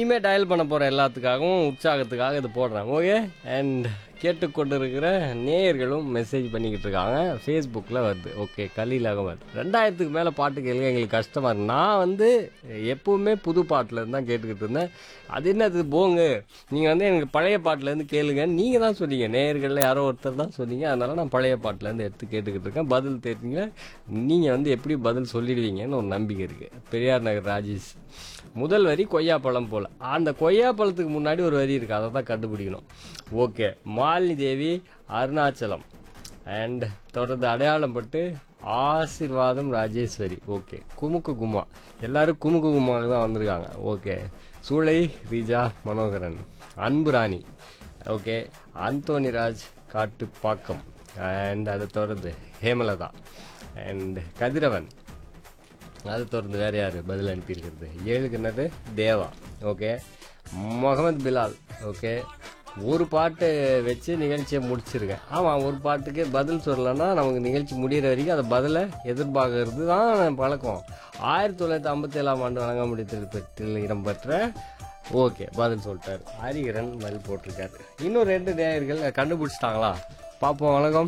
இனிமே டயல் பண்ண போகிற எல்லாத்துக்காகவும் உற்சாகத்துக்காக இது போடுறேன் ஓகே அண்ட் கேட்டுக்கொண்டிருக்கிற நேயர்களும் மெசேஜ் பண்ணிக்கிட்டு இருக்காங்க ஃபேஸ்புக்கில் வருது ஓகே கலீல் அகமது ரெண்டாயிரத்துக்கு மேலே பாட்டு கேளுங்க எங்களுக்கு கஷ்டமாக இருக்கு நான் வந்து எப்பவுமே புது பாட்டில் தான் கேட்டுக்கிட்டு இருந்தேன் அது என்னது போங்க நீங்கள் வந்து எனக்கு பழைய பாட்டிலேருந்து கேளுங்க நீங்கள் தான் சொன்னீங்க நேயர்களில் யாரோ ஒருத்தர் தான் சொன்னீங்க அதனால் நான் பழைய பாட்டிலேருந்து எடுத்து கேட்டுக்கிட்டு இருக்கேன் பதில் தெரிஞ்சுங்க நீங்கள் வந்து எப்படி பதில் சொல்லிடுவீங்கன்னு ஒரு நம்பிக்கை இருக்குது பெரியார் நகர் ராஜேஷ் முதல் வரி கொய்யாப்பழம் போல் அந்த கொய்யாப்பழத்துக்கு முன்னாடி ஒரு வரி இருக்குது அதை தான் கண்டுபிடிக்கணும் ஓகே மாலினி தேவி அருணாச்சலம் அண்ட் தொடர்ந்து அடையாளம் பட்டு ஆசிர்வாதம் ராஜேஸ்வரி ஓகே குமுக்கு குமா எல்லாரும் குமுக்கு குமாவுக்கு தான் வந்திருக்காங்க ஓகே சூளை ரீஜா மனோகரன் அன்பு ராணி ஓகே அந்தோனிராஜ் காட்டுப்பாக்கம் அண்ட் அதை தொடர்ந்து ஹேமலதா அண்ட் கதிரவன் அது தொடர்ந்து வேற யார் பதில் அனுப்பியிருக்கிறது ஏழு கிணறு தேவா ஓகே முகமது பிலால் ஓகே ஒரு பாட்டு வச்சு நிகழ்ச்சியை முடிச்சிருக்கேன் ஆமாம் ஒரு பாட்டுக்கு பதில் சொல்லலைன்னா நமக்கு நிகழ்ச்சி முடிகிற வரைக்கும் அதை பதிலை எதிர்பார்க்கறது தான் பழக்கம் ஆயிரத்தி தொள்ளாயிரத்தி ஐம்பத்தி ஏழாம் ஆண்டு வழங்காமுடி திருப்பத்தில் இடம்பெற்ற ஓகே பதில் சொல்லிட்டாரு ஹரிகரன் பதில் போட்டிருக்காரு இன்னும் ரெண்டு நேயர்கள் கண்டுபிடிச்சிட்டாங்களா பார்ப்போம் வணக்கம்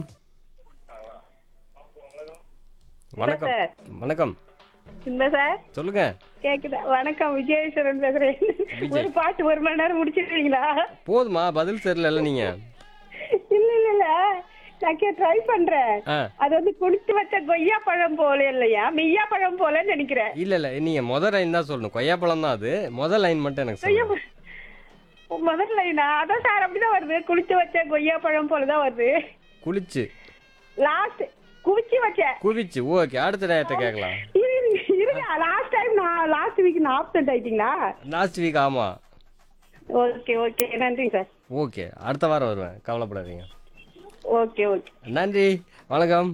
வணக்கம் வணக்கம் இந்த சார் சொல்லுங்க கேக்குதா வணக்கம் விஜயேஸ்வரன் பேசுறேன் ஒரு பாட்டு ஒரு மணி நேரம் முடிச்சிருக்கீங்களா போதுமா பதில் தெரியல நீங்க இல்ல இல்ல இல்ல நான் ட்ரை பண்றேன் ஆ அது வந்து குடிச்சு வச்ச கொய்யா பழம் போல இல்லையா மெய்யா பழம் போலன்னு நினைக்கிறேன் இல்ல இல்ல நீங்க முத லைன் தான் சொல்லணும் கொய்யாப்பழம் தான் அது முத லைன் மட்டும் எனக்கு சொல்லுங்க முதல் லைனா அதான் சார் அப்படிதான் வருது குளிச்சு வச்ச கொய்யா பழம் போலதான் வருது குளிச்சு லாஸ்ட் குவிச்சு வச்சேன் குவிச்சு ஓகே அடுத்த நேரத்தை கேட்கலாம் இருங்க, இருங்க லாஸ்ட் டைம் நான் லாஸ்ட் வீக் நான் ஆப்சென்ட் ஆயிட்டீங்களா லாஸ்ட் வீக் ஆமா ஓகே ஓகே நன்றி சார் ஓகே அடுத்த வாரம் வருவேன் கவலைப்படாதீங்க ஓகே ஓகே நன்றி வணக்கம்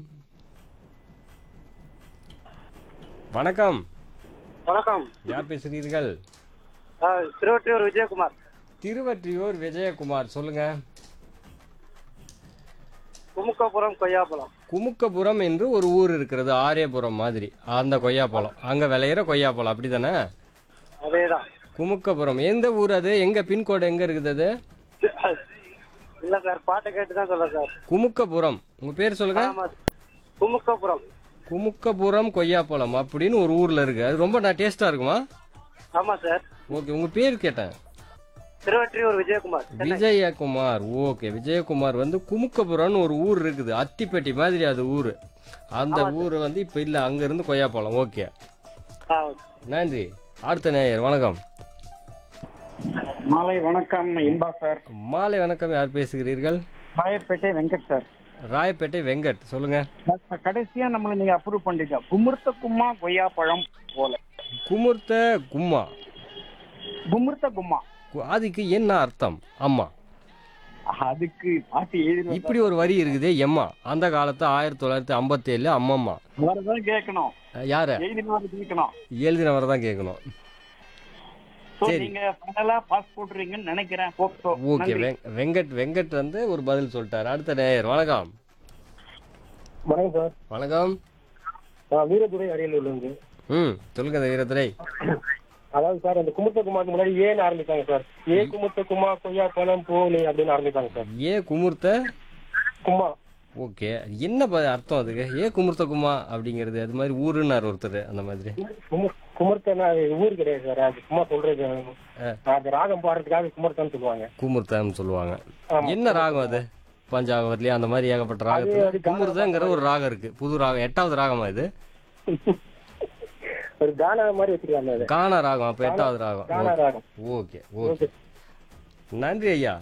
வணக்கம் வணக்கம் யார் பேசுகிறீர்கள் ஆ, திருவொற்றியூர் விஜயகுமார் திருவற்றியூர் விஜயகுமார் சொல்லுங்க குமுக்கபுரம் கொய்யாப்பழம் குமுக்கபுரம் என்று ஒரு ஊர் இருக்கிறது ஆரியபுரம் மாதிரி அந்த கொய்யாப்பழம் அங்க விளையிற கொய்யாப்பழம் அப்படிதானே அதேதான் குமுக்கபுரம் எந்த ஊர் அது எங்க பின்கோடு எங்க இருக்குது அது இல்ல சார் பாட்டை கேட்டு தான் சொல்ல சார் குமுக்கபுரம் உங்க பேர் சொல்லுங்க ஆமா குமுக்கபுரம் குமுக்கபுரம் கொய்யாப்பழம் அப்படின்னு ஒரு ஊர்ல இருக்கு அது ரொம்ப நான் டேஸ்டா இருக்குமா ஆமா சார் ஓகே உங்க பேர் கேட்டேன் திருவொற்றியூர் விஜயகுமார் விஜயகுமார் ஓகே விஜயகுமார் வந்து குமுக்கபுரம்னு ஒரு ஊர் இருக்குது அத்திப்பட்டி மாதிரி அது ஊர் அந்த ஊர் வந்து இப்ப இல்ல அங்க இருந்து கொய்யாப்பழம் ஓகே ஆ, நன்றி அடுத்த நேயர் வணக்கம் மாலை வணக்கம் இன்பா சார் மாலை வணக்கம் யார் பேசுகிறீர்கள் ராயப்பேட்டை வெங்கட் சார் ராயப்பேட்டை வெங்கட் சொல்லுங்க டாக்டர், கடைசியா நம்மள நீங்க அப்ரூவ் பண்ணிட்டீங்க குமுர்த்த கும்மா கொய்யா பழம் போல குமுர்த்த கும்மா குமுர்த்த கும்மா கு- அதுக்கு என்ன அர்த்தம் அம்மா அதுக்கு பாட்டு எழுதி இப்படி ஒரு வரி இருக்குதே எம்மா அந்த காலத்து ஆயிரத்தி தொள்ளாயிரத்தி ஐம்பத்தி ஏழு அம்மம்மா அவரதான் கேட்கணும் அஹ் யார எழுதினவரை கேட்கணும் எழுதினவரை தான் கேட்கணும் So, சரி. நீங்க ஃபைனலா பாஸ் போட்டுறீங்கன்னு நினைக்கிறேன் Hope so. ஓகே நன்றி. வெங்கட் வெங்கட் வந்து ஒரு பதில் சொல்லிட்டாரு அடுத்த நேயர் வணக்கம் வணக்கம் சார் வணக்கம் நான் வீரதுரை அரியலூர்ல இருந்து ம் சொல்லுங்க இந்த வீரத்துறை அதாவது சார் அந்த குமுத்த குமாருக்கு முன்னாடி ஏன்னு ஆரம்பிச்சாங்க சார் ஏ குமுத்த குமா கொய்யா பழம் பூனி அப்படின்னு ஆரம்பிச்சாங்க சார் ஏ குமுர்த்த குமா ஓகே என்ன ப- அர்த்தம் அதுக்கு ஏ குமுர்த்த குமா அப்படிங்கிறது அது மாதிரி ஊருன்னார் ஒருத்தர் அந்த மாதிரி குமு- குமுர்த்தனா அது ஊர் கிடையாது சார் அது சும்மா சொல்றது அது ராகம் பாடுறதுக்காக குமுர்த்தன்னு சொல்லுவாங்க குமுர்த்தம்னு சொல்லுவாங்க ஆமா. என்ன ராகம் அது பஞ்சாபத்துலயே அந்த மாதிரி ஏகப்பட்ட ராகத்துல அது குமுர்த்தங்கிற ஒரு ராகம் இருக்கு புது ராகம் எட்டாவது ராகமா இது ஒரு கானா மாதிரி வச்சிருக்காங்க அது கானா ராகம் அப்ப எட்டாவது ராகம் கானா ராகம் ஓகே ஓகே நன்றி ஐயா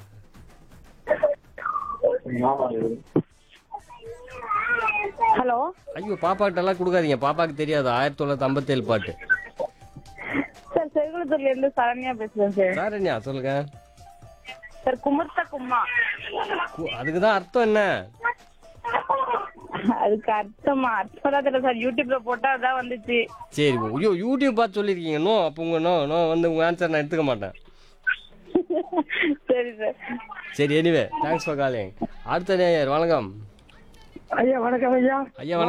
ஹலோ ஐயோ பாப்பாக்கிட்ட எல்லாம் கொடுக்காதீங்க பாப்பாக்கு தெரியாது ஆயிரத்தி தொள்ளாயிரத்தி ஐம்பத்தி ஏழு பாட்டு சார் செருகுளத்தூர்ல இருந்து சரண்யா பேசுறேன் சார் சாரண்யா சொல்லுங்க சார் குமுர்த்த கும்மா கு- அதுக்குதான் அர்த்தம் என்ன அதுக்கு அர்த்தமா அர்த்தம் தான் தெரியல சார் யூடியூப்ல போட்டா அதான் வந்துச்சு சரி ஐயோ யூடியூப் பார்த்து சொல்லியிருக்கீங்க நோ அப்போ உங்க நோ நோ வந்து உங்க ஆன்சர் நான் எடுத்துக்க மாட்டேன் சரி சார் சரி எனிவே தேங்க்ஸ் ஃபார் காலிங் அடுத்த நேயர் வணக்கம் ஐயா வணக்கம் ஐயா ஐயா வணக்கம்